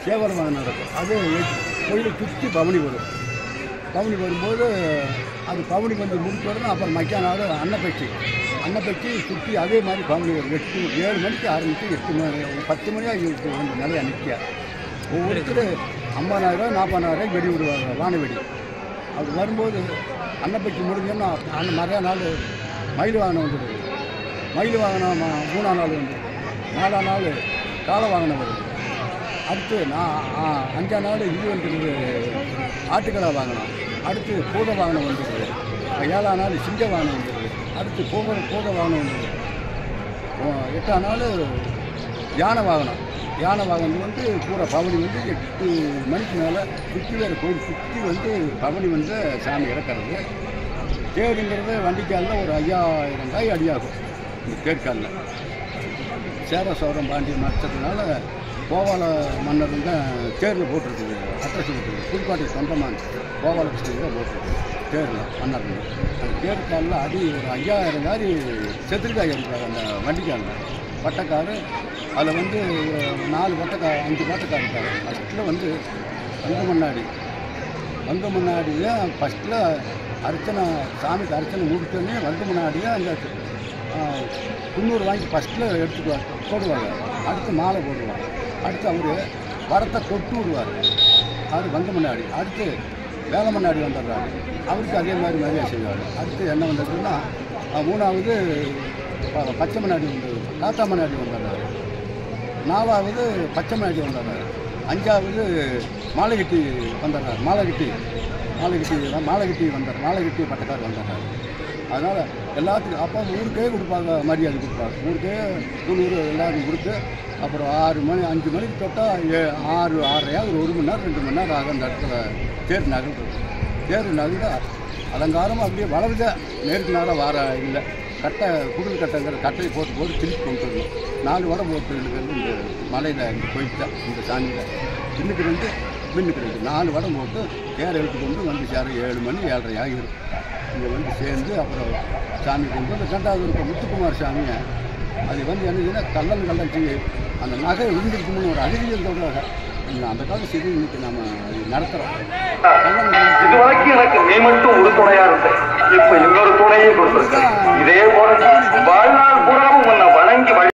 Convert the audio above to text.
சேவரமாக நடக்கும் அது கோயிலை சுற்றி பவனி வரும் பவனி வரும்போது அது பவனி வந்து முடிச்ச உடனே அப்புறம் மக்கா நாள் அன்னப்பச்சி அன்னப்பச்சி சுற்றி அதே மாதிரி பவனி வரும் எட்டு ஏழு மணிக்கு ஆரம்பித்து எட்டு மணி பத்து மணியாக இருக்கு வந்து நிறையா நிற்க ஒவ்வொருத்தர் ஐம்பதாயிரம் நாற்பதாயிரம் வெடி விடுவாங்க வான வெடி அது வரும்போது அன்னப்பச்சி முடிஞ்சோன்னா அந்த நிறையா நாள் மயில் வாகனம் வந்துடுது மயில் வாகனம் ம- மூணாம் நாள் வந்துடுது நாலாம் நாள் காளை வாகனம் வருது அடுத்து நான் ஆ, அஞ்சாம் நாள் இது வந்துடுது ஆட்டுக்கடா வாகனம் அடுத்து பூத வாகனம் வந்துடுது ஏழாம் நாள் சிங்க வாகனம் வந்துடுது அடுத்து பூத பூத வாகனம் வந்துடுது ஓ, எட்டாம் நாள் யானை வாகனம் யானை வாகனம் வந்து பூரா பவனி வந்து எட்டு மணிக்கு மேலே சுற்றி வேறு கோயில் சுற்றி வந்து பவனி வந்து சாமி இறக்கிறது தேருங்கிறது வண்டிக்காலில் ஒரு ஐயாயிரம் காய் அடியாகும் இந்த தேர்காலில் சேர சோரம் பாண்டிய நட்சத்திரனால கோவால மன்னர் வந்து தேரில் போட்டிருக்குது அட்ரஸ் இருக்குது புதுக்கோட்டை சொந்தமான கோவால கிருஷ்ணன் தான் போட்டிருக்கு தேரில் மன்னர் அந்த தேர்காலில் அடி ஒரு ஐயாயிரம் காரி செத்துருக்காய் அடிப்பாங்க அந்த வண்டிக்காலில் பட்டக்காரு அதில் வந்து ஒரு நாலு பட்டக்கா அஞ்சு பட்டக்கார் இருக்காரு ஃபஸ்ட்டில் வந்து வந்த முன்னாடி வந்த முன்னாடி தான் ஃபஸ்ட்டில் அர்ச்சனை சாமிக்கு அர்ச்சனை முடிச்சோடனே வந்த முன்னாடியே அந்த ஆ, குன்னூறு வாங்கி ஃபஸ்ட்டில் எடுத்துக்குவார் போடுவாங்க அடுத்து மாலை போடுவாங்க அடுத்து அவர் வரத்தை தொட்டு விடுவார் அவர் வந்த முன்னாடி அடுத்து வேலை முன்னாடி வந்துடுறாரு அவருக்கு அதே மாதிரி மரியாதை செய்வார் அடுத்து என்ன வந்ததுன்னா ஆ, மூணாவது ப- பச்சை முன்னாடி வந்து காத்தா முன்னாடி வந்துடுறாரு நாலாவது பச்சை மலைக்கு வந்துடுறாரு அஞ்சாவது மாலைகட்டி வந்துடுறாரு மாலைகட்டி மாலைகட்டி மாலைகட்டி வந்தார் மாலைகட்டி பட்டக்கார் வந்துடுறாரு அதனால் எல்லாத்துக்கும் அப்போ ஊருக்கே கொடுப்பாங்க மரியாதை கொடுப்பாங்க ஊருக்கே தொண்ணூறு எல்லாருக்கும் கொடுத்து அப்புறம் ஆறு மணி அஞ்சு மணிக்கு தொட்டால் ஏ ஆறு ஆறரையாவது ஒரு மணி நேரம் ரெண்டு மணி நேரம் ஆகும் அந்த இடத்துல தேர் நகர்றது தேர் நகர்ந்தா அலங்காரமாக அப்படியே வளருத நேருக்கு நேரம் வார இல்லை கட்டை குடில் கட்டைங்கிற கட்டையை போட்டு போட்டு திருப்பி கொண்டு வரணும் நாலு வடம் போட்டு இருக்கிறது இந்த மலையில் இந்த கோயில் தான் இந்த சாமியில் இன்னுக்கு ரெண்டு மின்னுக்கு ரெண்டு நாலு வடம் போட்டு தேரை எடுத்து கொண்டு வந்து சேர ஏழு மணி ஏழரை ஆகிரும் இங்கே வந்து சேர்ந்து அப்புறம் சாமி கொண்டு வந்து ரெண்டாவது இருக்க முத்துக்குமார் சாமியை அது வந்து என்னதுன்னா கள்ளன் கள்ளச்சி அந்த நகை விழுந்திருக்கும்னு ஒரு அறிவியல் சொல்கிறாங்க இன்னும் அந்த காலம் சரி இன்னைக்கு நம்ம அது நடத்துகிறோம் கள்ளன் கள்ளச்சி இதுவரைக்கும் எனக்கு நீ மட்டும் ஒரு துணையா இருந்த இப்ப இன்னொரு துணையை கொடுத்திருக்க இதே போல வாழ்நாள் பூராவும் உன்னை வணங்கி வழி